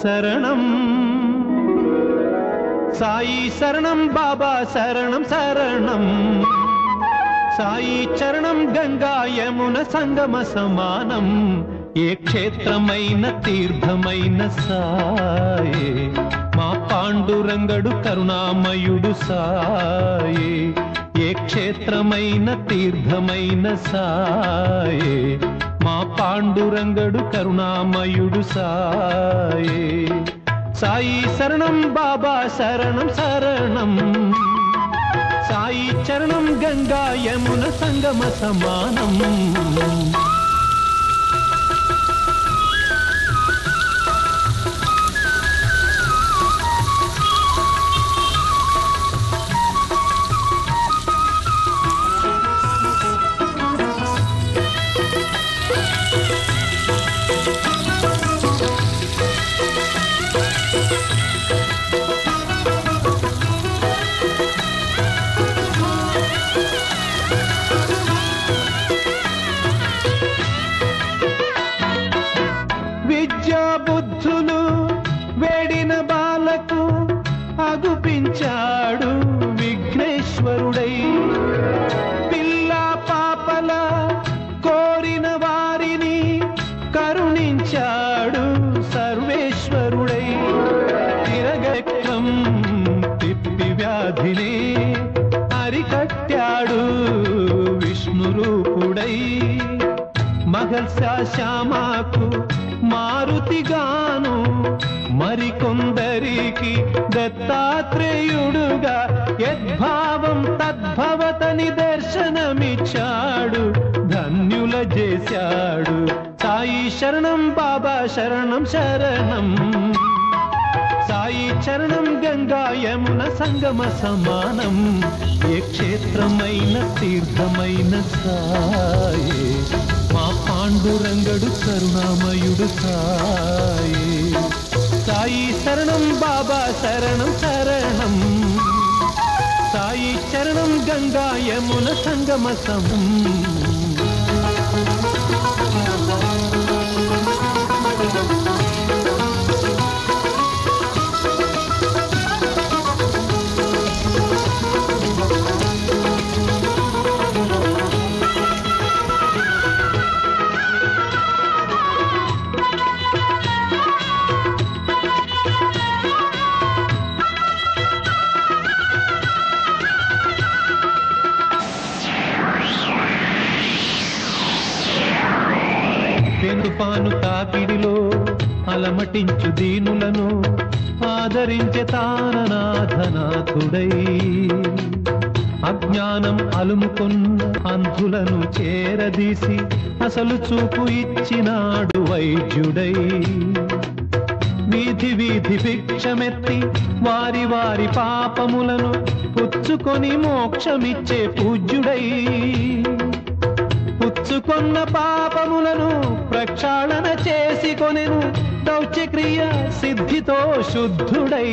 శరణం సాయి శరణం బాబా శరణం శరణం సాయి చరణం గంగా యమున సంగమ సమానం ఏ క్షేత్రమైన తీర్థమైన సాయే మా పాండురంగడు కరుణామయుడు సాయే ఏ క్షేత్రమైన తీర్థమైన సాయే మా పాండురంగడు కరుణామయుడు సాయే సాయి శరణం బాబా శరణం శరణం సాయి చరణం గంగా యమున సంగమ సమానం విద్యా బుద్ధులు వేడిన బాలకు అగుపించాడు విఘ్నేశ్వరుడై పిల్ల పాపల కోరిన వారిని కరుణించాడు సర్వేశ్వరుడై తిరగక్రం తిప్పి వ్యాధిని అరికట్టాడు విష్ణు రూపుడై మహల్సా శ్యామాకు మారుతిగాను మరికొందరికి దత్తాత్రేయుడుగా యద్భావం తద్భవతని దర్శనమిచ్చాడు ధన్యుల చేశాడు సాయి శరణం బాబా శరణం శరణం సాయి చరణం గంగా యమున సంగమ సమానం ఏ క్షేత్రమైన తీర్థమైన సాయే మా పాండురంగడు కరుణామయుడు సాయే సాయి శరణం బాబా శరణం శరణం సాయి చరణం గంగా యమున సంగమ సమం వెనుపాను తాకిడిలో అలమటించు దీనులను ఆదరించే తాననాథనాథుడై అజ్ఞానం అలుముకున్న అంధులను చేరదీసి అసలు చూపు ఇచ్చినాడు వైద్యుడై వీధి వీధి భిక్షమెత్తి వారి వారి పాపములను పుచ్చుకొని మోక్షమిచ్చే పూజ్యుడై పుచ్చుకొన్న పాపములను ప్రక్షాళన చేసి కొనెను దౌత్యక్రియ సిద్ధితో శుద్ధుడై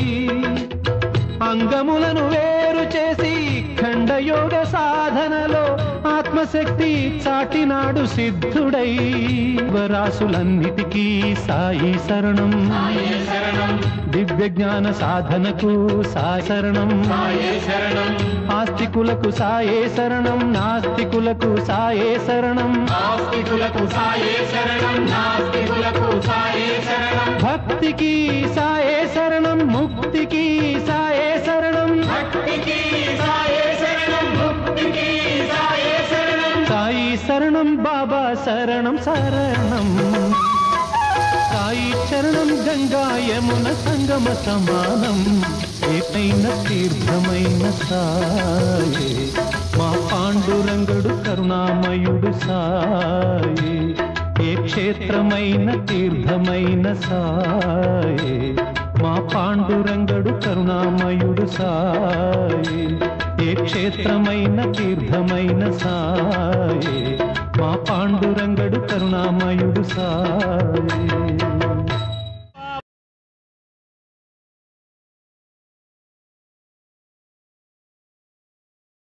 అంగములను వేరు చేసి ఖండయోగ సాధనలో ఆత్మశక్తి చాటినాడు సిద్ధుడై వరాసులన్నిటికీ సాయి శరణం దివ్య జ్ఞాన సాధనకు సాయి శరణం ఆస్తికులకు సాయే శరణం నాస్తికులకు సాయే శరణం ఆస్తికులకు సాయే శరణం నాస్తికులకు సాయే శరణం భక్తికి సాయే శరణం ముక్తికి సాయే శరణం భక్తికి సాయే శరణం ముక్తికి సాయే శరణం సాయి శరణం బాబా శరణం శరణం సాయి చరణం గంగా యమున సంగమ సమానం ఏకైన తీర్థమైన సాయే మా పాండురంగడు కరుణామయుడు సాయే ఏ క్షేత్రమైన తీర్థమైన సాయే మా పాండురంగడు కరుణామయుడు సాయే ఏ క్షేత్రమైన తీర్థమైన సాయే మా పాండురంగడు కరుణామయుడు సాయే